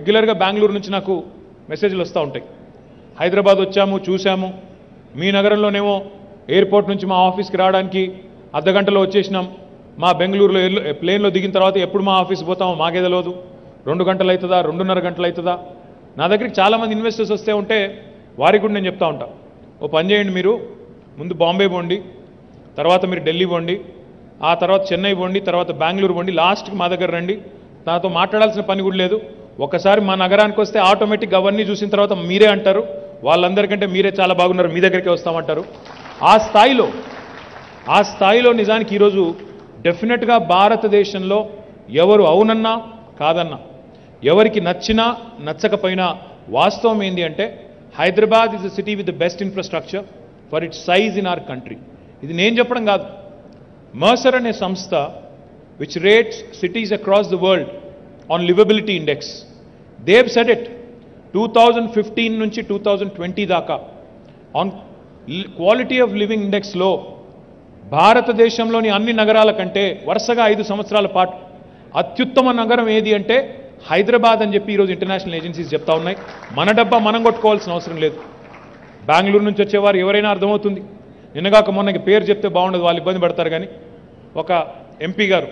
రెగ్యులర్గా బెంగళూరు నుంచి నాకు మెసేజ్లు వస్తూ ఉంటాయి హైదరాబాద్ వచ్చాము చూసాము మీ నగరంలోనేమో ఎయిర్పోర్ట్ నుంచి మా ఆఫీస్కి రావడానికి అర్ధ గంటలో వచ్చేసినాం మా బెంగళూరులో ఎయిర్లో ప్లేన్లో దిగిన తర్వాత ఎప్పుడు మా ఆఫీస్ పోతామో మాకే తెలియదు రెండు గంటలు అవుతుందా రెండున్నర గంటలు అవుతుందా నా దగ్గరికి చాలామంది ఇన్వెస్టర్స్ వస్తే ఉంటే వారికి కూడా నేను చెప్తా ఉంటా ఓ పని చేయండి మీరు ముందు బాంబే పోండి తర్వాత మీరు ఢిల్లీ పోండి ఆ తర్వాత చెన్నై పోండి తర్వాత బెంగళూరు పోండి లాస్ట్కి మా దగ్గర రండి నాతో మాట్లాడాల్సిన పని కూడా లేదు ఒకసారి మా నగరానికి వస్తే ఆటోమేటిక్గా అవన్నీ చూసిన తర్వాత మీరే అంటారు వాళ్ళందరికంటే మీరే చాలా బాగున్నారు మీ దగ్గరికి వస్తామంటారు ఆ స్థాయిలో ఆ స్థాయిలో నిజానికి ఈరోజు డెఫినెట్గా భారతదేశంలో ఎవరు అవునన్నా కాదన్నా ఎవరికి నచ్చినా నచ్చకపోయినా వాస్తవం ఏంటి అంటే Hyderabad is the city with the best infrastructure for its size in our country ఇది నేను చెప్పడం కాదు మర్సర్ అనే సంస్థ which rates cities across the world on liveability index they've set it two thousand fifteen నుంచి టూ థౌజండ్ ట్వంటీ దాకా on quality of living ఇండెక్స్లో భారతదేశంలోని అన్ని నగరాల కంటే వరుసగా ఐదు సంవత్సరాల పాటు అత్యుత్తమ నగరం ఏది అంటే హైదరాబాద్ అని చెప్పి ఈరోజు ఇంటర్నేషనల్ ఏజెన్సీస్ చెప్తా ఉన్నాయి మన డబ్బా మనం కొట్టుకోవాల్సిన అవసరం లేదు బెంగళూరు నుంచి వచ్చేవారు ఎవరైనా అర్థమవుతుంది నిన్నగాక మొన్నకి పేరు చెప్తే బాగుండదు వాళ్ళు ఇబ్బంది పడతారు కానీ ఒక ఎంపీ గారు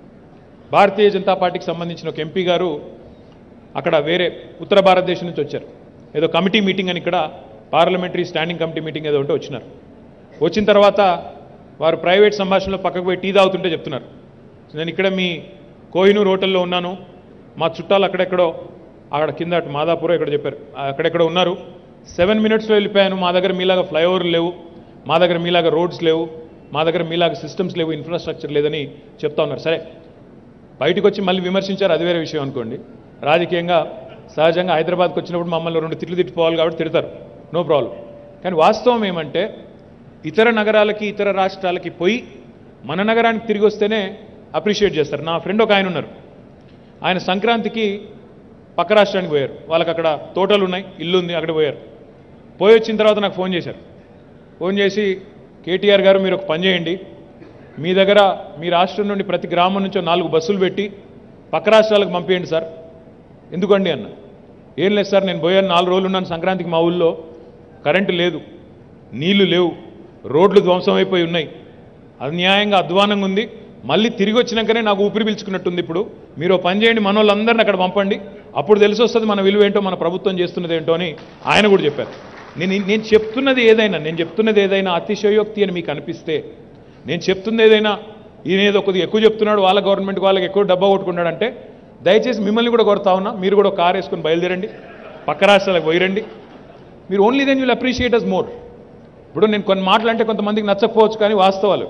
భారతీయ జనతా పార్టీకి సంబంధించిన ఒక ఎంపీ గారు అక్కడ వేరే ఉత్తర భారతదేశం నుంచి వచ్చారు ఏదో కమిటీ మీటింగ్ అని ఇక్కడ పార్లమెంటరీ స్టాండింగ్ కమిటీ మీటింగ్ ఏదో ఉంటే వచ్చినారు వచ్చిన తర్వాత వారు ప్రైవేట్ సంభాషణలో పక్కకు పోయి టీ తాగుతుంటే చెప్తున్నారు నేను ఇక్కడ మీ కోహినూర్ హోటల్లో ఉన్నాను మా చుట్టాలు అక్కడెక్కడో అక్కడ కింద అటు మాదాపూర్ ఇక్కడ చెప్పారు అక్కడెక్కడో ఉన్నారు సెవెన్ మినిట్స్లో వెళ్ళిపోయాను మా దగ్గర మీలాగా ఫ్లైఓవర్లు లేవు మా దగ్గర మీలాగా రోడ్స్ లేవు మా దగ్గర మీలాగా సిస్టమ్స్ లేవు ఇన్ఫ్రాస్ట్రక్చర్ లేదని చెప్తా ఉన్నారు సరే బయటకు వచ్చి మళ్ళీ విమర్శించారు అది వేరే విషయం అనుకోండి రాజకీయంగా సహజంగా హైదరాబాద్కి వచ్చినప్పుడు మమ్మల్ని రెండు తిట్లు తిట్టిపోవాలి కాబట్టి తిడతారు నో ప్రాబ్లం కానీ వాస్తవం ఏమంటే ఇతర నగరాలకి ఇతర రాష్ట్రాలకి పోయి మన నగరానికి తిరిగి వస్తేనే అప్రిషియేట్ చేస్తారు నా ఫ్రెండ్ ఒక ఆయన ఉన్నారు ఆయన సంక్రాంతికి పక్క రాష్ట్రానికి పోయారు వాళ్ళకి అక్కడ తోటలు ఉన్నాయి ఇల్లు ఉంది అక్కడ పోయారు పోయి వచ్చిన తర్వాత నాకు ఫోన్ చేశారు ఫోన్ చేసి కేటీఆర్ గారు మీరు ఒక పని చేయండి మీ దగ్గర మీ రాష్ట్రం నుండి ప్రతి గ్రామం నుంచో నాలుగు బస్సులు పెట్టి పక్క రాష్ట్రాలకు పంపించండి సార్ ఎందుకండి అన్న ఏం లేదు సార్ నేను పోయాను నాలుగు రోజులు ఉన్నాను సంక్రాంతికి మా ఊళ్ళో కరెంటు లేదు నీళ్లు లేవు రోడ్లు ధ్వంసం అయిపోయి ఉన్నాయి అన్యాయంగా అధ్వానంగా ఉంది మళ్ళీ తిరిగి వచ్చినాకనే నాకు ఊపిరి పీల్చుకున్నట్టుంది ఇప్పుడు మీరు ఓ పని చేయండి మన వాళ్ళందరిని అక్కడ పంపండి అప్పుడు తెలిసి వస్తుంది మన విలువ ఏంటో మన ప్రభుత్వం చేస్తున్నది ఏంటో అని ఆయన కూడా చెప్పారు నేను నేను చెప్తున్నది ఏదైనా నేను చెప్తున్నది ఏదైనా అతిశయోక్తి అని మీకు అనిపిస్తే నేను చెప్తుంది ఏదైనా ఈయన ఏదో కొద్దిగా ఎక్కువ చెప్తున్నాడు వాళ్ళ గవర్నమెంట్ వాళ్ళకి ఎక్కువ డబ్బా కొట్టుకున్నాడంటే దయచేసి మిమ్మల్ని కూడా కొడతా ఉన్నా మీరు కూడా ఒక కార్ వేసుకొని బయలుదేరండి పక్క రాష్ట్రాలకు పోయిరండి మీరు only then will appreciate us more ఇప్పుడు నేను కొన్ని మాటలు అంటే కొంతమందికి నచ్చకపోవచ్చు కానీ వాస్తవాలు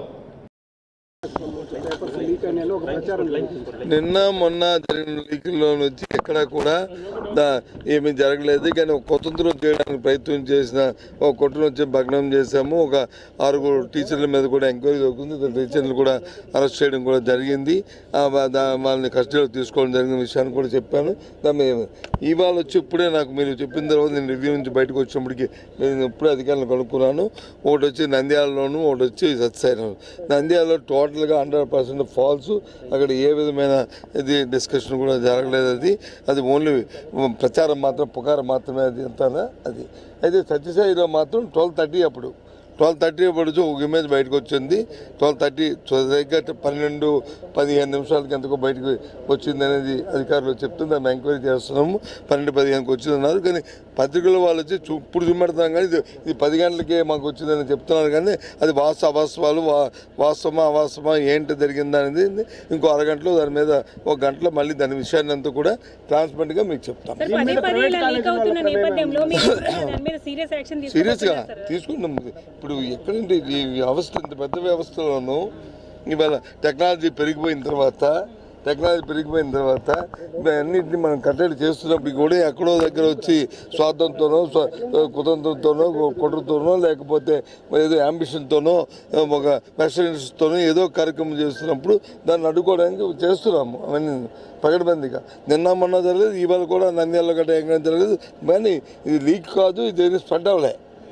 నిన్న మొన్న జరిగిన లీకుల్లో నుంచి ఎక్కడా కూడా దా ఏమీ జరగలేదు కానీ ఒక కొతంత్రం చేయడానికి ప్రయత్నం చేసిన ఒక కొట్టును వచ్చి భగ్నం చేశాము ఒక ఆరుగురు టీచర్ల మీద కూడా ఎంక్వైరీ జరుగుతుంది ఇద్దరు టీచర్లు కూడా అరెస్ట్ చేయడం కూడా జరిగింది ఆ వా- దా- వాళ్ళని కస్టడీలో తీసుకోవడం జరిగిన విషయాన్ని కూడా చెప్పాను దాన్ని ఇవాళ వచ్చి ఇప్పుడే నాకు మీరు చెప్పిన తర్వాత నేను రివ్యూ నుంచి బయటకు వచ్చినప్పటికి నేను ఇప్పుడే అధికారులను కనుక్కున్నాను ఒకటి వచ్చి నంద్యాలలోను ఒకటి వచ్చి సత్యసాయిలో నంద్యాలలో టోటల్గా హండ్రెడ్ పర్సెంట్ ఫాల్స్ అక్కడ ఏ విధమైన ఇది డిస్కషన్ కూడా జరగలేదు అది అది ఓన్లీ ప్రచారం మాత్రం పుకారం మాత్రమే అది అంతా అది అయితే సత్యసాయిలో మాత్రం ట్వెల్వ్ థర్టీ అప్పుడు ట్వెల్వ్ థర్టీ పడుచు ఒక ఇమేజ్ బయటకు వచ్చింది ట్వెల్వ్ థర్టీ దగ్గర పన్నెండు పదిహేను నిమిషాలకి ఎంతకో బయటకు వచ్చింది అనేది అధికారులు చెప్తుంది దాన్ని ఎంక్వైరీ చేస్తున్నాము పన్నెండు పదిహేనుకి వచ్చింది అన్నారు కానీ పత్రికల వాళ్ళు వచ్చి చూ ఇప్పుడు చూపెడతాం కానీ ఇది ఇది పది గంటలకే మాకు వచ్చిందని చెప్తున్నారు కానీ అది వాస్తవ అవాస్తవాలు వా- వాస్తవమా అవాస్తవమా ఏంటి జరిగింది అనేది ఇంకో అరగంటలో దాని మీద ఒక గంటలో మళ్ళీ దాని విషయాన్ని అంతా కూడా ట్రాన్స్పరెంట్గా మీకు చెప్తాం సార్ పదే పదే ఇలా లీక్ అవుతున్న నేపథ్యంలో మీరు దాని మీద సీరియస్ యాక్షన్ సీరియస్గా తీసుకుంటున్నారు సార్ తీసుకుంటాం ఇప్పుడు ఎక్కడంటే ఈ వ్యవస్థ ఇంత పెద్ద వ్యవస్థలోనూ ఇవాళ టెక్నాలజీ పెరిగిపోయిన తర్వాత టెక్నాలజీ పెరిగిపోయిన తర్వాత అన్నింటినీ మనం కట్టడి చేస్తున్నప్పుడు కూడా ఎక్కడో దగ్గర వచ్చి స్వార్థంతోనో స్వ- కుతంత్రంతోనో కుట్రతోనో లేకపోతే ఏదో అంబిషన్తోనో ఒక వెస్టర్నతోనో ఏదో కార్యక్రమం చేస్తున్నప్పుడు దాన్ని అడ్డుకోవడానికి చేస్తున్నాము అవన్నీ పగడబందిగా నిన్న మొన్న జరగలేదు ఇవాళ కూడా నంద్యాలలో గట్రా ఎక్కడ జరగలేదు కానీ ఇది లీక్ కాదు ఇది స్ప్రెడ్ అవ్వలే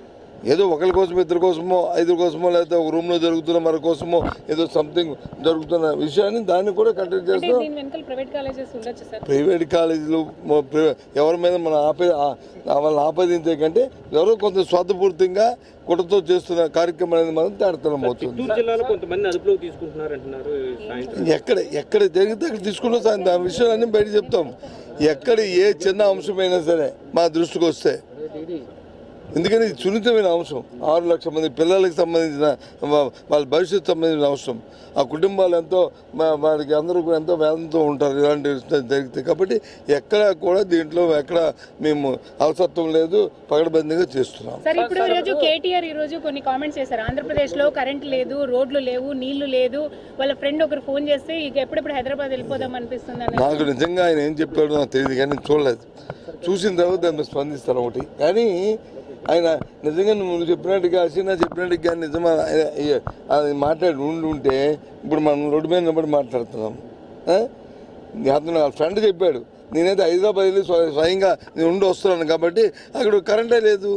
ఏదో ఒకరి కోసం ఇద్దరి కోసమో ఐదుగురు కోసమో లేకపోతే ఒక రూమ్లో జరుగుతున్న మరి కోసమో ఏదో సంథింగ్ జరుగుతున్న విషయాన్ని దాన్ని కూడా కంటిన్యూ అంటే చేస్తాం దీని వెనకాల ప్రైవేట్ కాలేజెస్ ఉండొచ్చు సార్ ప్రైవేట్ కాలేజీలు మొ- ప్రైవే- ఎవరి మీద మనం ఆపే ఆ- వాళ్ళని ఆపాదించే కంటే ఎవరో కొంత స్వార్థపూర్తిగా కుటుంబంతో చేస్తున్న కార్యక్రమం అనేది మనం తేడతనం అవుతుంది చిత్తూరు జిల్లాలో కొంతమంది అదుపులోకి తీసుకుంటున్నారు అంటున్నారు ఈ సాయంత్రం ఎక్కడ ఎక్కడ జరిగితే అక్కడ తీసుకుంటాం సార్ ఆ విషయాలన్నీ బయట చెప్తాం ఎక్కడ ఏ చిన్న అంశమైనా సరే మా దృష్టికి వస్తే ఎందుకని ఇది సున్నితమైన అంశం ఆరు లక్షల మంది పిల్లలకు సంబంధించిన వా- వాళ్ళ భవిష్యత్తు సంబంధించిన అంశం ఆ కుటుంబాలు ఎంతో మా- వారికి అందరూ కూడా ఎంతో వేదంతో ఉంటారు ఇలాంటి విషయాలు జరిగితే కాబట్టి ఎక్కడ కూడా దీంట్లో ఎక్కడ మేము అలసత్వం లేదు పగడబందీగా చేస్తున్నాం సార్ ఇప్పుడు ఈ రోజు కేటీఆర్ ఈ రోజు కొన్ని కామెంట్స్ చేశారు ఆంధ్రప్రదేశ్ లో కరెంట్ లేదు రోడ్లు లేవు నీళ్లు లేదు వాళ్ళ ఫ్రెండ్ ఒకరు ఫోన్ చేస్తే ఇక ఎప్పుడెప్పుడు హైదరాబాద్ వెళ్ళిపోదాం అనిపిస్తుంది అని నాకు నిజంగా ఆయన ఏం చెప్పాడో నాకు తెలియదు కానీ నేను చూడలేదు చూసిన తర్వాత దాని మీద స్పందిస్తాను ఒకటి కానీ ఆయన నిజంగా నువ్వు చెప్పినట్టుగా అసీనా చెప్పినట్టుగా నిజమా ఆయన- అయ్య- అది మాట్లాడి ఉండి ఉంటే ఇప్పుడు మనం రోడ్డు మీద నిలబడి మాట్లాడుతున్నాం ఆ? అతను వాళ్ళ ఫ్రెండ్ చెప్పాడు నేనైతే హైదరాబాద్ వెళ్ళి స్వ- స్వయంగా నేను ఉండి వస్తున్నాను కాబట్టి అక్కడ కరెంటే లేదు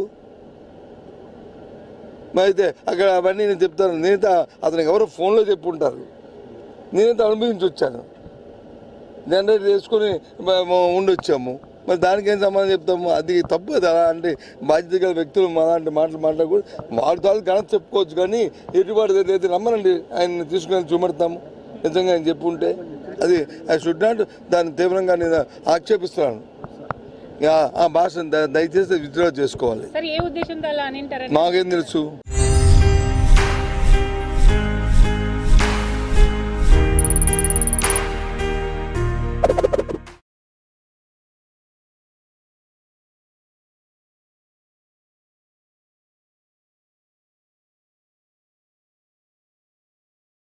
మరి అయితే అక్కడ అవన్నీ నేను చెప్తాను నేనైతే అతనికి ఎవరో ఫోన్లో చెప్పి ఉంటారు నేనైతే అనుభవించి వచ్చాను జనరేట్ చేసుకుని మ- మ- ఉండొచ్చాము మరి దానికి ఏం సమాధానం చెప్తాము అది తప్పు అది అలాంటి బాధ్యత గల వ్యక్తులు మా అలాంటి మాటలు మాట్లాడకూడదు వాళ్ళ తాలు ఘనత చెప్పుకోవచ్చు కానీ ఎటుబాటు అయితే రమ్మనండి ఆయన తీసుకుని చూపెడతాము నిజంగా ఆయన చెప్పు ఉంటే అది ఐ షుడ్ నాట్ దాన్ని తీవ్రంగా నేను ఆక్షేపిస్తున్నాను ఆ- ఆ భాషను ద- దయచేసి విత్డ్రా చేసుకోవాలి సార్ ఏ ఉద్దేశంతో అలా అని అంటారని మాకేం తెలుసు